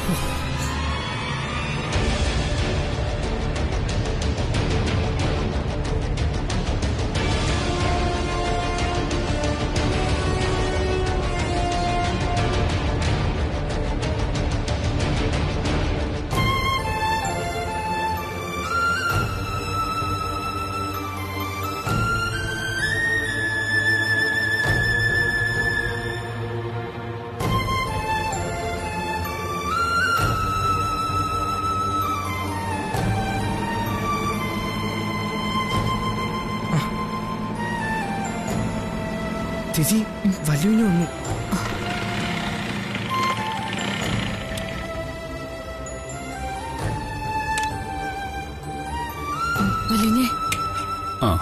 ചേച്ചി വല്ലുവിന് വന്നു വലിഞ്ഞേ ആ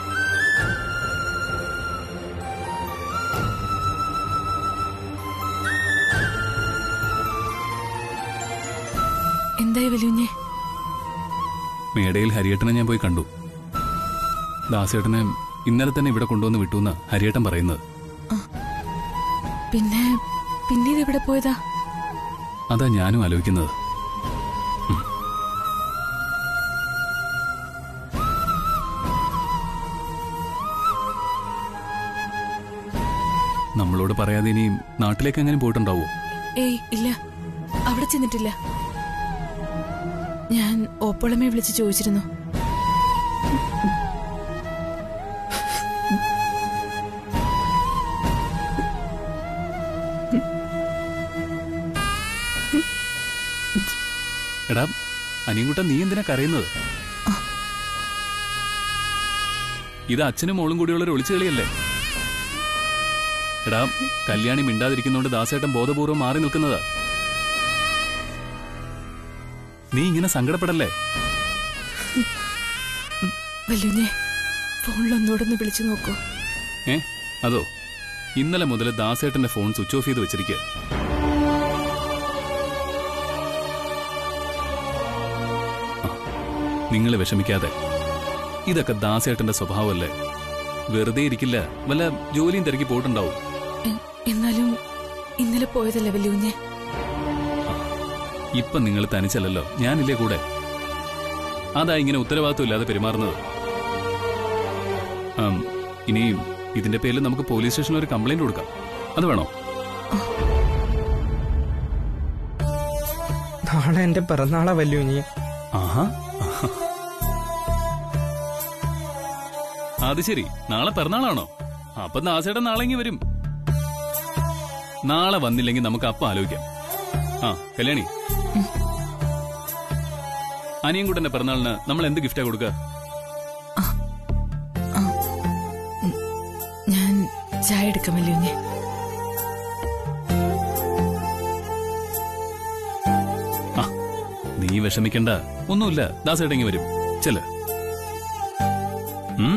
എന്തായി വലിഞ്ഞേ മേടയിൽ ഹരിയേട്ടനെ ഞാൻ പോയി കണ്ടു ദാസേട്ടനെ ഇന്നലെ തന്നെ ഇവിടെ കൊണ്ടുവന്ന് വിട്ടുന്ന ഹരിയേട്ടൻ പറയുന്നത് പിന്നെ പിന്നീട് എവിടെ പോയതാ അതാ ഞാനും ആലോചിക്കുന്നത് ഉം. നമ്മളോട് പറയാതെ ഇനി നാട്ടിലേക്ക് എങ്ങനെ പോയിട്ടുണ്ടാവോ ഏയ് ഇല്ല അവിടെ ചെന്നിട്ടില്ല ഞാൻ ഓപ്പോളമ്മയെ വിളിച്ച് ചോദിച്ചിരുന്നു എടാ അനിയൻകുട്ട നീ എന്തിനാ കരയുന്നത് ഇത് അച്ഛനും മോളും കൂടിയുള്ള ഒരു ഒളിച്ചുകളിയല്ലേ എടാ കല്യാണി മിണ്ടാതിരിക്കുന്നോണ്ട് ദാസേട്ടൻ ബോധപൂർവ്വം മാറി നിൽക്കുന്നതാ നീ ഇങ്ങനെ സങ്കടപ്പെടല്ലേ വല്യുഞ്ഞെ ഫോണിലൊന്നുകൂടെ വിളിച്ചു നോക്കൂ ഏ അതോ ഇന്നലെ മുതൽ ദാസേട്ടന്റെ ഫോൺ സ്വിച്ച് ഓഫ് ചെയ്ത് വെച്ചിരിക്കുക നിങ്ങൾ വിഷമിക്കാതെ ഇതൊക്കെ ദാസേട്ടന്റെ സ്വഭാവമല്ലേ വെറുതെ ഇരിക്കില്ല വല്ല ജോലിയും തിരക്കി പോയിട്ടുണ്ടാവും എ- എന്നാലും ഇന്നലെ പോയതല്ലേ വല്യുഞ്ഞെ ഇപ്പൊ നിങ്ങൾ തനിച്ചല്ലല്ലോ ഞാനില്ലേ കൂടെ അതാ ഇങ്ങനെ ഉത്തരവാദിത്വം ഇല്ലാതെ പെരുമാറുന്നത് ആം, ഇനി ഇതിന്റെ പേരിൽ നമുക്ക് പോലീസ് സ്റ്റേഷനിൽ ഒരു കംപ്ലൈന്റ് കൊടുക്കാം അത് വേണോ നാളെ എന്റെ പിറന്നാളാ വല്ലുവിനി ആഹാ ആഹാ. അത് ശരി നാളെ പിറന്നാളാണോ അപ്പൊ ദാസേട്ടൻ നാളെ ഇങ്ങ് വരും നാളെ വന്നില്ലെങ്കിൽ നമുക്ക് അപ്പം ആലോചിക്കാം ആ കല്യാണി അനിയൻകുട്ടന്റെ പിറന്നാളിന് നമ്മൾ എന്ത് ഗിഫ്റ്റാ കൊടുക്കുക ഞാൻ ചായ എടുക്കാം വല്യുഞ്ഞെ ആ നീ വിഷമിക്കണ്ട ഒന്നുമില്ല ദാസേട്ടൻ ഇങ്ങ് വരും ചെല് ഉം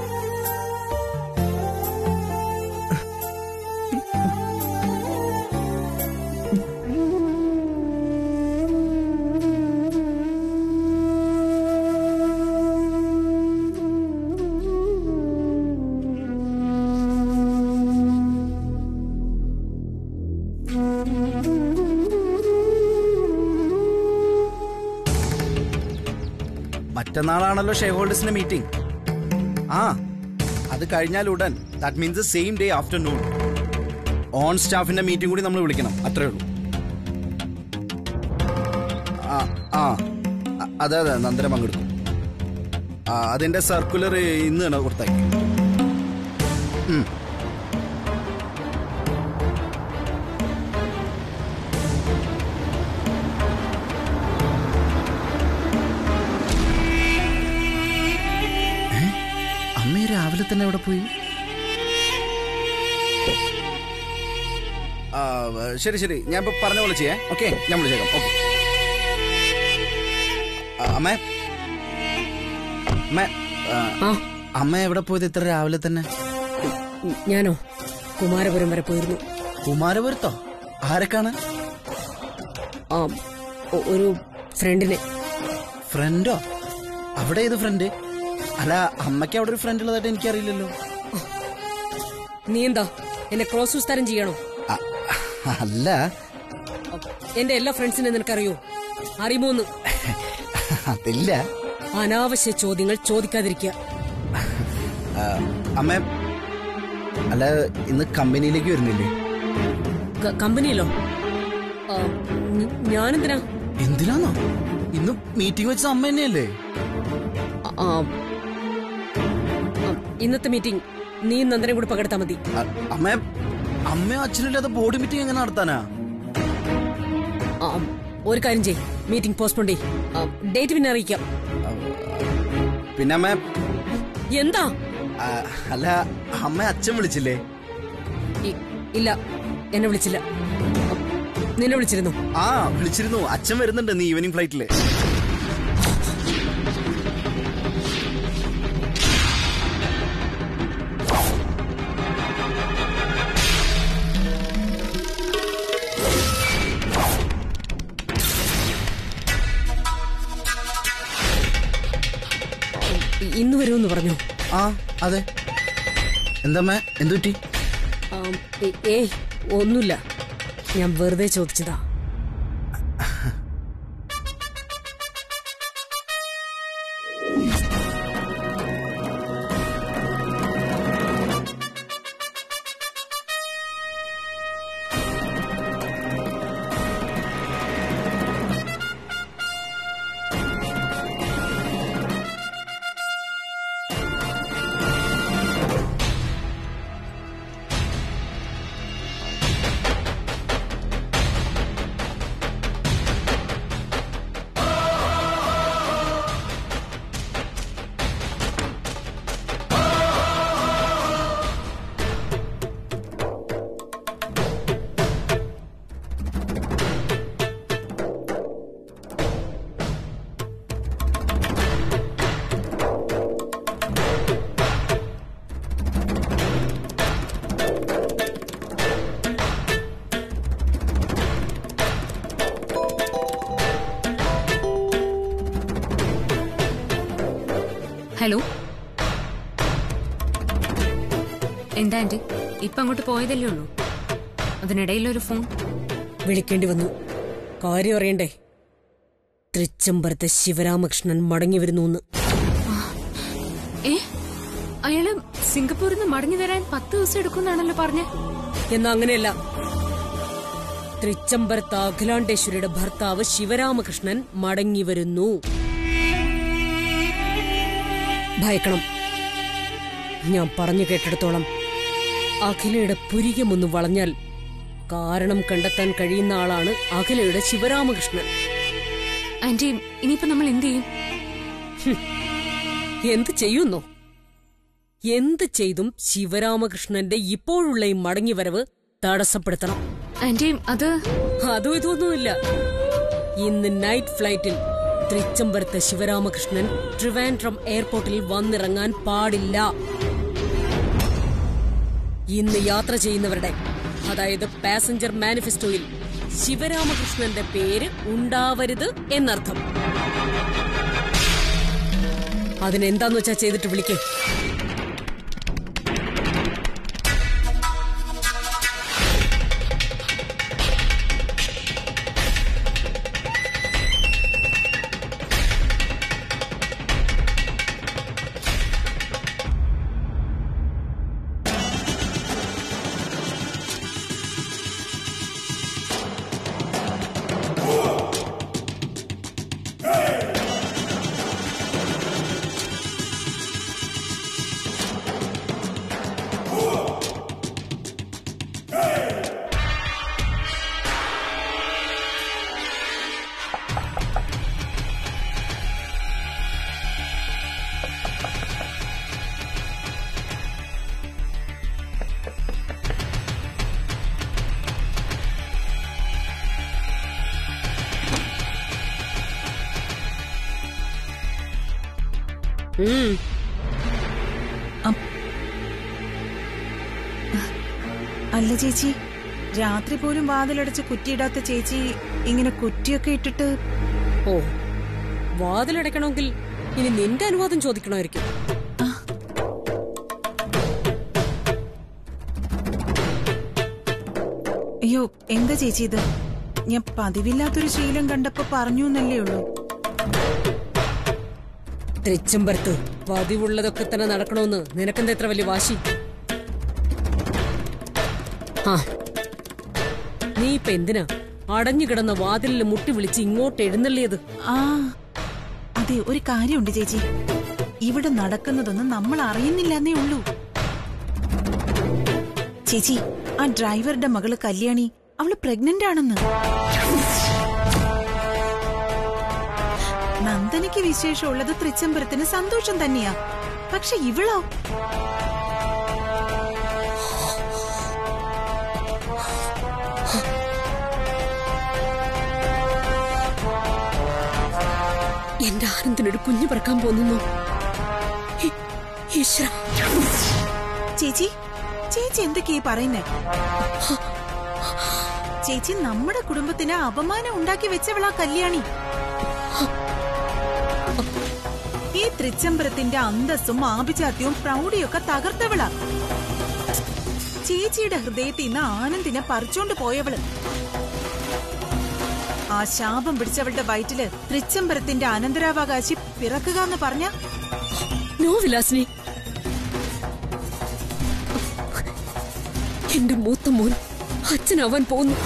മറ്റന്നാളാണല്ലോ ഷെയർ ഹോൾഡേഴ്സിന്റെ മീറ്റിംഗ് ആ അത് കഴിഞ്ഞാൽ ഉടൻ that means same day afternoon on സ്റ്റാഫിന്റെ മീറ്റിംഗ് കൂടി നമ്മൾ വിളിക്കണം അത്രേ ഉള്ളൂ ആ ആ അ- അതെ അതെ നന്ദന പങ്കെടുക്കും ആ അതിന്റെ സർക്കുലർ ഇന്ന് തന്നെ കൊടുത്തയക്കും ഉം. അമ്മ ഈ രാവിലെ തന്നെ എവിടെ പോയി ആ, ശരി ശരി ഞാൻ ഇപ്പൊ പറഞ്ഞ പോലെ ചെയ്യാം ഓക്കെ ഞാൻ വിളിച്ചേക്കാം ഓക്കെ അമ്മ അമ്മ ആ, ആ അമ്മ എവിടെ പോയത് ഇത്ര രാവിലെ തന്നെ ഞാനോ കുമാരപുരം വരെ പോയിരുന്നു കുമാരപുരത്തോ ആരൊക്കാണ് ആ ഒ- ഒരു ഫ്രണ്ടിനെ ഫ്രണ്ടോ അവിടെ ഏത് ഫ്രണ്ട് അല്ല അമ്മയ്ക്ക് അവിടെ ഒരു ഫ്രണ്ട് ഉള്ളതായിട്ട് എനിക്കറിയില്ലല്ലോ നീ എന്താ എന്നെ ക്രോസ് വിസ്താരം ചെയ്യണോ അ- അല്ല എന്റെ എല്ലാ ഫ്രണ്ട്സിനെ നിനക്കറിയോ അറിയുമോന്ന് അതില്ല അനാവശ്യ ചോദ്യങ്ങൾ ചോദിക്കാതിരിക്കുക ആ, അമ്മ അല്ല ഇന്ന് കമ്പനിയിലേക്ക് വരുന്നില്ലേ ക- കമ്പനിയിലോ ആ, ഞ- ഞാനെന്തിനാ എന്തിനാന്നോ ഇന്ന് മീറ്റിംഗ് വെച്ച അമ്മ തന്നെയല്ലേ ആ, ആ, ആ, ഇന്നത്തെ മീറ്റിംഗ് നീ നന്ദനെ കൂടി പകർത്താ മതി അ- അമ്മ അമ്മയും അച്ഛനില്ലാതെ ബോർഡ് മീറ്റിംഗ് എങ്ങനെ നടത്താനാ ആ, ഒരു കാര്യം ചെയ് മീറ്റിംഗ് പോസ്റ്റ്പോൺ ചെയ് ഡേറ്റ് പിന്നെ അറിയിക്കാം പിന്നെ അമ്മ എന്താ ആ, അല്ല അമ്മ അച്ഛൻ വിളിച്ചില്ലേ ഇ- ഇല്ല എന്നെ വിളിച്ചില്ല ആ, നിന്നെ വിളിച്ചിരുന്നു ആ വിളിച്ചിരുന്നു അച്ഛൻ വരുന്നുണ്ട് നീ ഈവനിങ് ഫ്ലൈറ്റില് ഇ- ഇന്ന് വരുമെന്ന് പറഞ്ഞു ആ അതെ എന്തമ്മ എന്തു പറ്റി ആ, ഏ- ഏയ് ഒന്നുമില്ല ഞാൻ വെറുതെ ചോദിച്ചതാ ഹലോ എന്താ ആന്റി ഇപ്പൊ അങ്ങോട്ട് പോയതല്ലേ ഉള്ളൂ അതിനിടയിൽ ഒരു ഫോൺ വിളിക്കേണ്ടി വന്നു കാര്യം അറിയണ്ടേ തൃച്ചംബരത്തെ ശിവരാമകൃഷ്ണൻ മടങ്ങി വരുന്നു ഏ അയാള് സിംഗപ്പൂരിൽ നിന്ന് മടങ്ങി വരാൻ പത്ത് ദിവസം എടുക്കുന്നാണല്ലോ പറഞ്ഞ് എന്നാ അങ്ങനെയല്ല തൃച്ചംബരത്ത് അഖിലാണ്ടേശ്വരിയുടെ ഭർത്താവ് ശിവരാമകൃഷ്ണൻ മടങ്ങി വരുന്നു ഭയക്കണം ഞാൻ പറഞ്ഞു കേട്ടിടത്തോളം അഖിലയുടെ പുരികമൊന്ന് വളഞ്ഞാൽ കാരണം കണ്ടെത്താൻ കഴിയുന്ന ആളാണ് അഖിലയുടെ ശിവരാമകൃഷ്ണൻ ആന്റി ഇനിയിപ്പോ നമ്മൾ എന്ത് ചെയ്യും എന്ത് ചെയ്യുന്നോ എന്ത് ചെയ്തും ശിവരാമകൃഷ്ണന്റെ ഇപ്പോഴുള്ള ഈ മടങ്ങിവരവ് തടസ്സപ്പെടുത്തണം ആന്റി അത് അതും ഇതൊന്നുമില്ല ഇന്ന് നൈറ്റ് ഫ്ലൈറ്റിൽ തൃച്ചംബരത്തെ ശിവരാമകൃഷ്ണൻ ട്രിവാൻഡ്രം എയർപോർട്ടിൽ വന്നിറങ്ങാൻ പാടില്ല ഇന്ന് യാത്ര ചെയ്യുന്നവരുടെ അതായത് പാസഞ്ചർ മാനിഫെസ്റ്റോയിൽ ശിവരാമകൃഷ്ണന്റെ പേര് ഉണ്ടാവരുത് എന്നർത്ഥം അതിനെന്താന്ന് വെച്ചാ ചെയ്തിട്ട് വിളിക്കേ ഉം അല്ല ചേച്ചി രാത്രി പോലും വാതിലടച്ച് കുറ്റിയിടാത്ത ചേച്ചി ഇങ്ങനെ കുറ്റിയൊക്കെ ഇട്ടിട്ട് ഓ വാതിലടയ്ക്കണമെങ്കിൽ ഇനി നിന്റെ അനുവാദം ചോദിക്കണമായിരിക്കും അയ്യോ എന്താ ചേച്ചി ഇത് ഞാൻ പതിവില്ലാത്തൊരു ശീലം കണ്ടപ്പോ പറഞ്ഞു എന്നല്ലേ ഉള്ളൂ തൃച്ചംബരത്ത് പതിവുള്ളതൊക്കെ തന്നെ നടക്കണമെന്ന് നിനക്കെന്താ എത്ര വലിയ വാശി ആ നീ ഇപ്പൊ എന്തിനാ അടഞ്ഞു കിടന്ന വാതിലിൽ മുട്ടി വിളിച്ച് ഇങ്ങോട്ട് എഴുന്നള്ളിയത് ആ അതെ ഒരു കാര്യമുണ്ട് ചേച്ചി ഇവിടെ നടക്കുന്നതൊന്നും നമ്മൾ അറിയുന്നില്ലെന്നേ ഉള്ളൂ ചേച്ചി ആ ഡ്രൈവറുടെ മകള് കല്യാണി അവള് പ്രഗ്നന്റ് ആണെന്ന് നന്ദനയ്ക്ക് വിശേഷമുള്ളത് തൃച്ചംബരത്തിന് സന്തോഷം തന്നെയാ പക്ഷെ ഇവളോ എന്റെ ആനന്ദിനൊരു കുഞ്ഞു പറക്കാൻ പോകുന്നു ഈ- ഈശ്വരാ. ചേച്ചി ചേച്ചി എന്തൊക്കെയാ ഈ പറയുന്നേ ചേച്ചി നമ്മുടെ കുടുംബത്തിന് അപമാനം ഉണ്ടാക്കി വെച്ചവളാ കല്യാണി ഈ തൃച്ചംബരത്തിന്റെ അന്തസ്സും ആഭിജാത്യവും പ്രൗഢിയൊക്കെ തകർത്തവളാ ചേച്ചിയുടെ ഹൃദയത്തിൽ നിന്ന് ആനന്ദിനെ പറിച്ചോണ്ട് പോയവള് ആ ശാപം പിടിച്ചവളുടെ വയറ്റില് തൃച്ചംബരത്തിന്റെ അനന്തരാവകാശി പിറക്കുക എന്ന് പറഞ്ഞ നോ വിലാസിനി എന്റെ മൂത്ത മോൻ അച്ഛനാവാൻ പോകുന്നു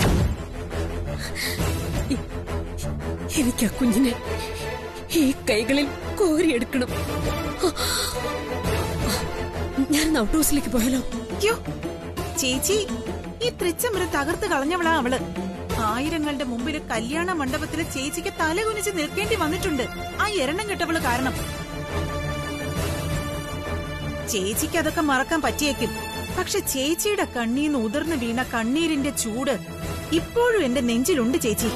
എ- എനിക്ക് ആ കുഞ്ഞിനെ ഈ കൈകളിൽ കോരിയെടുക്കണം ഞാൻ ഔട്ട് ഹൗസിലേക്ക് പോയാലോ അയ്യോ ചേച്ചി ഈ തൃച്ചംബരം തകർത്ത് കളഞ്ഞവളാ അവള് ആയിരങ്ങളുടെ മുമ്പിൽ കല്യാണ മണ്ഡപത്തില് ചേച്ചിക്ക് തലകുനിച്ച് നിൽക്കേണ്ടി വന്നിട്ടുണ്ട് ആ എരണം കെട്ടവള് കാരണം ചേച്ചിക്ക് അതൊക്കെ മറക്കാൻ പറ്റിയേക്കും പക്ഷെ ചേച്ചിയുടെ കണ്ണീന്ന് ഉതിർന്നു വീണ കണ്ണീരിന്റെ ചൂട് ഇപ്പോഴും എന്റെ നെഞ്ചിലുണ്ട് ചേച്ചി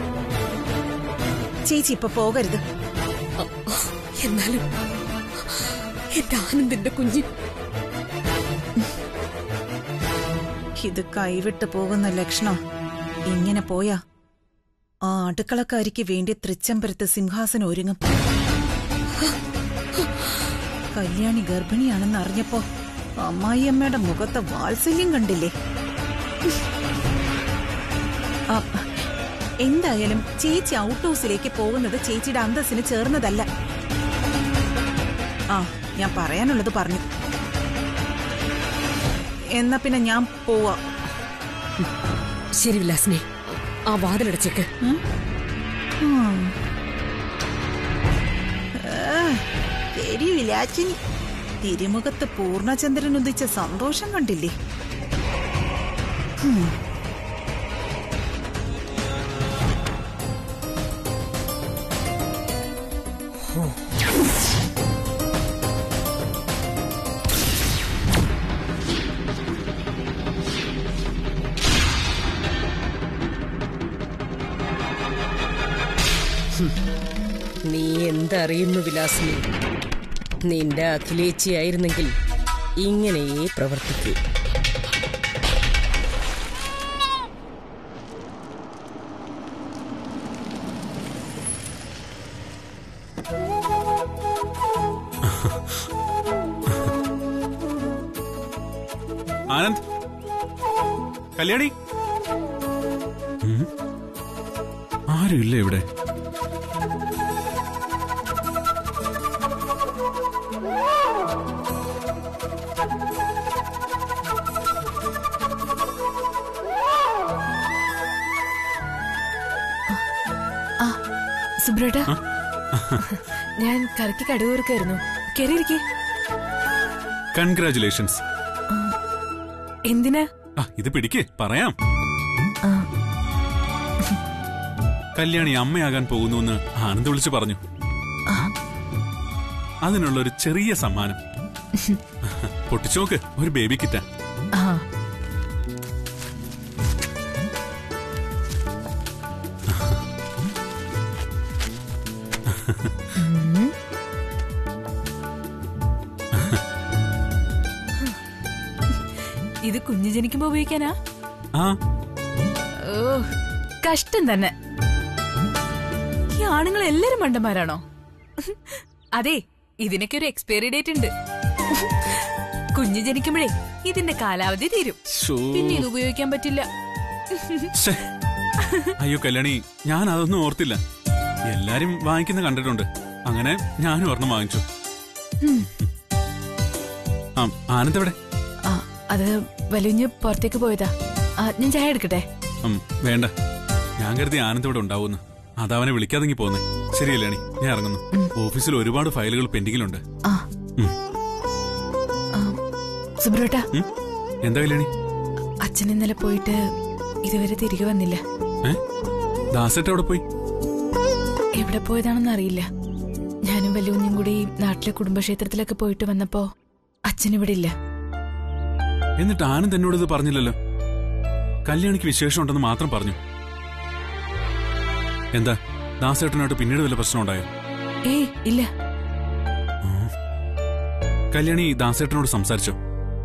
ചേച്ചി ഇപ്പൊ പോകരുത് അ- എന്നാലും എന്റെ ആനന്ദിന്റെ കുഞ്ഞ് ഇത് കൈവിട്ട് പോകുന്ന ലക്ഷണം ഇങ്ങനെ പോയാ ആ അടുക്കളക്കാരിക്ക് വേണ്ടി തൃച്ചംബരത്ത് സിംഹാസനം ഒരുങ്ങും കല്യാണി ഗർഭിണിയാണെന്ന് അറിഞ്ഞപ്പോ അമ്മായിയമ്മയുടെ മുഖത്തെ വാത്സല്യം കണ്ടില്ലേ ആ, എന്തായാലും ചേച്ചി ഔട്ട് ഹൗസിലേക്ക് പോകുന്നത് ചേച്ചിയുടെ അന്തസ്സിന് ചേർന്നതല്ല ആ ഞാൻ പറയാനുള്ളത് പറഞ്ഞു എന്നാ പിന്നെ ഞാൻ പോവാ ശരി വിലാസിനെ ആ വാതിലടച്ചേക്ക് ഉം. ഏ, ശരി വിലാച്ചിനി തിരുമുഖത്ത് പൂർണ്ണചന്ദ്രൻ ഉദിച്ച സന്തോഷം കണ്ടില്ലേ ഉം. നീ എന്തറിയുന്നു വിലാസിനി നിന്റെ അഖിലേച്ചിയായിരുന്നെങ്കിൽ ഇങ്ങനെയേ പ്രവർത്തിക്കൂ ആനന്ദ് കല്യാണി ഉം. ആരുമില്ല ഇവിടെ സുബ്രേട്ട ഞാൻ കറക്കി കടുകൂർക്കായിരുന്നു കയറിയിരിക്കെ കൺഗ്രാചുലേഷൻസ് എന്തിനാ ആ ഇത് പിടിക്ക് പറയാം ആ, കല്യാണി അമ്മയാകാൻ പോകുന്നു ആനന്ദ് വിളിച്ചു പറഞ്ഞു ആ, അതിനുള്ള ഒരു ചെറിയ സമ്മാനം പൊട്ടിച്ചോക്ക് ഒരു ബേബി കിറ്റാ ആ. ഉം. ഇത് കുഞ്ഞു ജനിക്കുമ്പോ ഉപയോഗിക്കാനാ ആ ഓ കഷ്ടം തന്നെ ഈ ആണുങ്ങൾ എല്ലാരും മണ്ടന്മാരാണോ അതെ ഇതിനൊക്കെ ഒരു എക്സ്പയറി ഡേറ്റ് ഉണ്ട് കുഞ്ഞു ജനിക്കുമ്പോഴേ ഇതിന്റെ കാലാവധി തീരും ശോ. പിന്നെ ഇത് ഉപയോഗിക്കാൻ പറ്റില്ല ശ്ശെ, അയ്യോ കല്യാണി ഞാൻ അതൊന്നും ഓർത്തില്ല എല്ലാരും വാങ്ങിക്കുന്ന കണ്ടിട്ടുണ്ട് അങ്ങനെ ഞാനും ഒരെണ്ണം വാങ്ങിച്ചു ആ ആനന്ദ് എവിടെ ആ അത് വലിയ പുറത്തേക്ക് പോയതാ ആ, ഞാൻ ചായ എടുക്കട്ടെ ഉം, വേണ്ട ഞാൻ കരുതി ആനന്ദ് ഇവിടെ ഉണ്ടാവുമെന്ന് അതവനെ വിളിക്കാതെങ്കി പോന്നെ ശരി കല്യാണി ഞാൻ ഇറങ്ങുന്നു ഓഫീസിൽ ഒരുപാട് ഫയലുകൾ പെൻഡിങ്ങിലുണ്ട് ആ ഉം. ആ, സുബ്രോട്ടാ ഉം? എന്താ കല്യാണി അച്ഛൻ ഇന്നലെ പോയിട്ട് ഇതുവരെ തിരികെ വന്നില്ല ഏ ദാസേട്ട എവിടെ പോയി എവിടെ പോയതാണെന്ന് അറിയില്ല ഞാനും വല്യുഞ്ഞും കൂടി നാട്ടിലെ കുടുംബക്ഷേത്രത്തിലൊക്കെ പോയിട്ട് വന്നപ്പോ അച്ഛൻ ഇവിടെ ഇല്ല എന്നിട്ട് ആനന്ദ് എന്നോട് ഇത് പറഞ്ഞില്ലല്ലോ കല്യാണിക്ക് വിശേഷം ഉണ്ടെന്ന് മാത്രം പറഞ്ഞു എന്താ ദാസേട്ടനായിട്ട് പിന്നീട് വല്ല പ്രശ്നം ഉണ്ടായോ ഏയ് ഇല്ല കല്യാണി ദാസേട്ടനോട് സംസാരിച്ചോ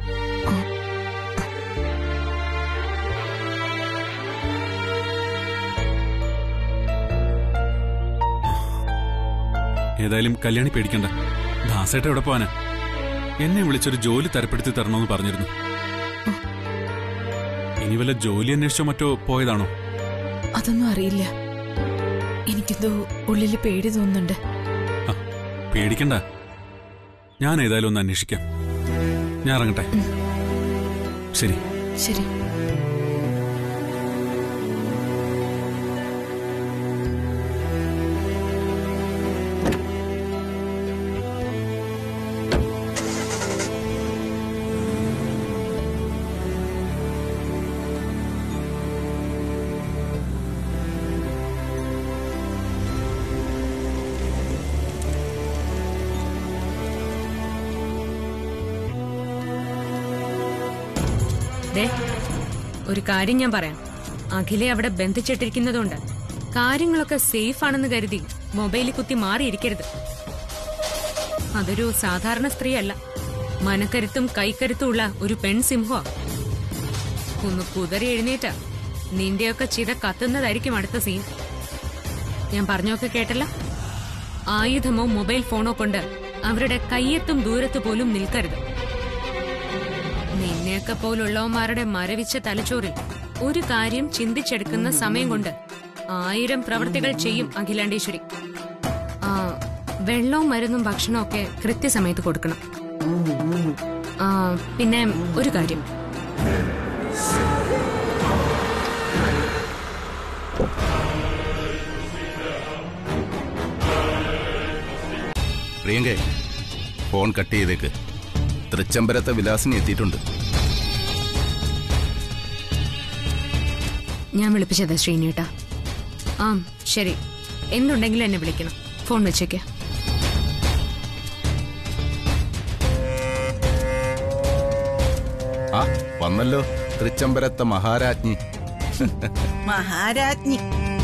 ഏതായാലും കല്യാണി പേടിക്കണ്ട ദാസേട്ട എവിടെ പോവാനാ എന്നെ വിളിച്ചൊരു ജോലി തരപ്പെടുത്തി തരണമെന്ന് പറഞ്ഞിരുന്നു ഇനി വല്ല ജോലി അന്വേഷിച്ചോ മറ്റോ പോയതാണോ അതൊന്നും അറിയില്ല എനിക്കെന്തോ ഉള്ളില് പേടി തോന്നുന്നുണ്ട് ആ, പേടിക്കണ്ട ഞാൻ ഏതായാലും ഒന്ന് അന്വേഷിക്കാം ഞാൻ ഇറങ്ങട്ടെ ശരി ശരി ദേ ഒരു കാര്യം ഞാൻ പറയാം അഖിലെ അവിടെ ബന്ധിച്ചിട്ടിരിക്കുന്നതുകൊണ്ട് കാര്യങ്ങളൊക്കെ സേഫ് ആണെന്ന് കരുതി മൊബൈലിൽ കുത്തി മാറിയിരിക്കരുത് അതൊരു സാധാരണ സ്ത്രീയല്ല മനക്കരുത്തും കൈക്കരുത്തും ഉള്ള ഒരു പെൺസിംഹമാ ഒന്ന് കുതറി എഴുന്നേറ്റ നിന്റെയൊക്കെ ചിത കത്തുന്നതായിരിക്കും അടുത്ത സീൻ ഞാൻ പറഞ്ഞൊക്കെ കേട്ടല്ല ആയുധമോ മൊബൈൽ ഫോണോ കൊണ്ട് അവരുടെ കയ്യെത്തും ദൂരത്ത് പോലും നിൽക്കരുത് നിന്നെയൊക്കെ പോലുള്ളവന്മാരുടെ മരവിച്ച തലച്ചോറിൽ ഒരു കാര്യം ചിന്തിച്ചെടുക്കുന്ന സമയം കൊണ്ട് ആയിരം പ്രവൃത്തികൾ ചെയ്യും അഖിലാണ്ടേശ്വരി ആ, വെള്ളവും മരുന്നും ഭക്ഷണവും ഒക്കെ കൃത്യസമയത്ത് കൊടുക്കണം ആ, പിന്നെ ഒരു കാര്യം പ്രിയങ്കേ ഫോൺ കട്ട് ചെയ്തേക്ക് തൃച്ചംബരത്തെ വിലാസിനി എത്തിയിട്ടുണ്ട് ഞാൻ വിളിപ്പിച്ചത് ശ്രീനേട്ടാ ആ ശരി എന്തുണ്ടെങ്കിലും എന്നെ വിളിക്കണം ഫോൺ വെച്ചേക്ക് ആ വന്നല്ലോ തൃച്ചംബരത്തെ മഹാരാജ്ഞി മഹാരാജ്ഞി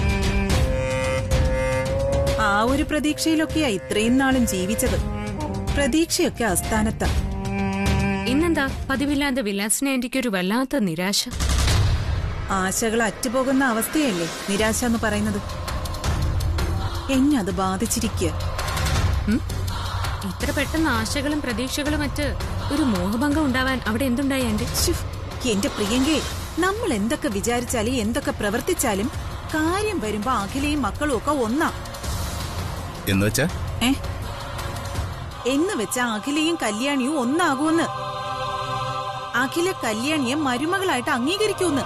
ആ ഒരു പ്രതീക്ഷയിലൊക്കെയാ ഇത്രയും നാളും ജീവിച്ചത് പ്രതീക്ഷയൊക്കെ അസ്ഥാനത്താ ഇന്നെന്താ പതിവില്ലാതെ വിലാസിനെ എനിക്ക് ഒരു വല്ലാത്ത നിരാശ ആശകൾ അറ്റുപോകുന്ന അവസ്ഥയല്ലേ നിരാശ എന്ന് പറയുന്നത് എന്നെ അത് ബാധിച്ചിരിക്കുക ഉം? ഇത്ര പെട്ടെന്ന് ആശകളും പ്രതീക്ഷകളും മറ്റ് ഒരു മോഹഭംഗം ഉണ്ടാവാൻ അവിടെ എന്തുണ്ടായി എന്റെ എന്റെ പ്രിയങ്കേ നമ്മൾ എന്തൊക്കെ വിചാരിച്ചാലും എന്തൊക്കെ പ്രവർത്തിച്ചാലും കാര്യം വരുമ്പോ അഖിലയും മക്കളും ഒക്കെ ഒന്നാ എന്ന് വെച്ചാ ഏ എന്ന് വെച്ച അഖിലയും കല്യാണിയും ഒന്നാകൂന്ന് അഖില കല്യാണിയെ മരുമകളായിട്ട് അംഗീകരിക്കൂന്ന്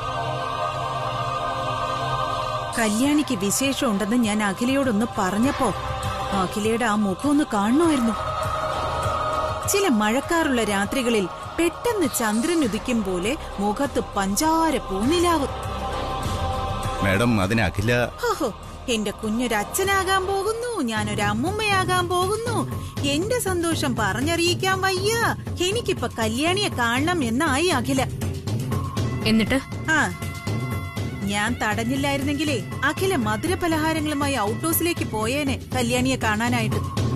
കല്യാണിക്ക് വിശേഷം ഉണ്ടെന്ന് ഞാൻ അഖിലയോടൊന്ന് പറഞ്ഞപ്പോ അഖിലയുടെ ആ മുഖം ഒന്ന് കാണണമായിരുന്നു ചില മഴക്കാറുള്ള രാത്രികളിൽ പെട്ടെന്ന് ചന്ദ്രൻ ഉദിക്കും പോലെ മുഖത്ത് പഞ്ചാര പൂനിലാവ് മാഡം അതിന് അഖില ഹോഹോ എന്റെ കുഞ്ഞൊരച്ഛനാകാൻ പോകുന്നു ഞാനൊരു അമ്മുമ്മയാകാൻ പോകുന്നു എന്റെ സന്തോഷം പറഞ്ഞറിയിക്കാൻ വയ്യ എനിക്കിപ്പൊ കല്യാണിയെ കാണണം എന്നായി അഖില എന്നിട്ട് ആ ഞാൻ തടഞ്ഞില്ലായിരുന്നെങ്കിലേ അഖില മധുര പലഹാരങ്ങളുമായി ഔട്ട് ഹൗസിലേക്ക് പോയേനെ കല്യാണിയെ കാണാനായിട്ട്